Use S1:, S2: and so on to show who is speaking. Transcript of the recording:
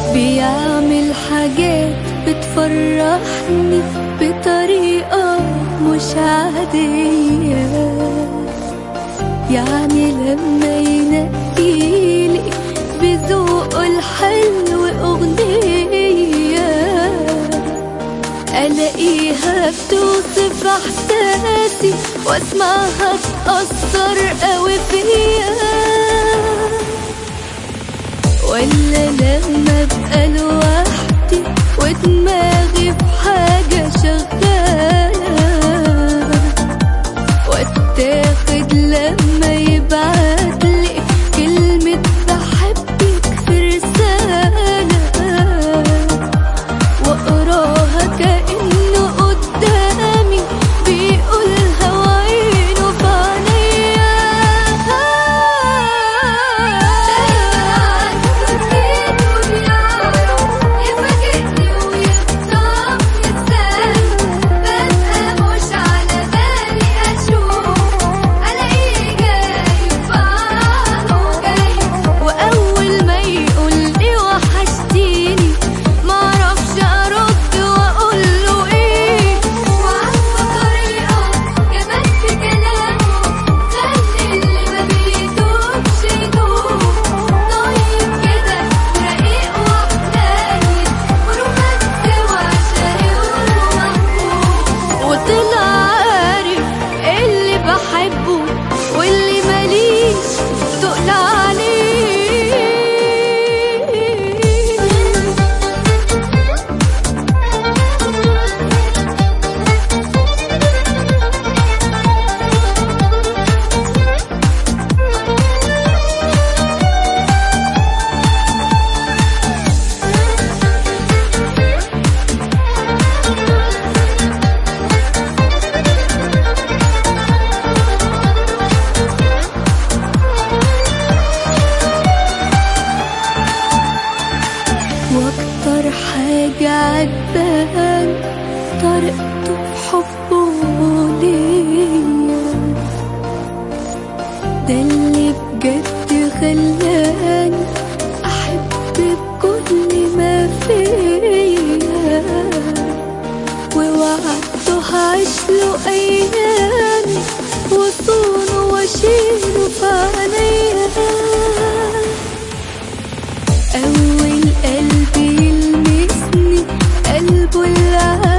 S1: بيعمل حاجات بتفرحني بطريقة مش عادية يعني لما ينقيلي بذوقه الحلو أغنية ألاقيها بتوصف إحساسي وأسمعها تأثر قوي فيا ولا لما ابقى لوحدي ودماغي في حاجة شغالة واتاخد لما يبعتلي كلمة بحبك في رسالة واقراها كأنه قدامي بيقولها وعينه في عينيا يفاجئني ويخطف لساني ببقى مش على بالي اشوف الاقيه جاي بعضه جاي واول ما يقول لي وحشتيني معرفش ارد واقول له ايه وعارفه طريقه جمال في كلامه خلي اللي ما بيدوبش يدوب طيب كده ورقيق وحنين ورومانسي وعشقي ومحبوب وطلع عارف اللي بحبه واللي ماليش تقل واكتر حاجة عجبان طريقته في حبه ليا ده اللي بجد خلاني احب بكل ما فيا ووعدته هعيشله ايامي وصونه واشيله في عينيا أول قلب يلمسني قلبه اللي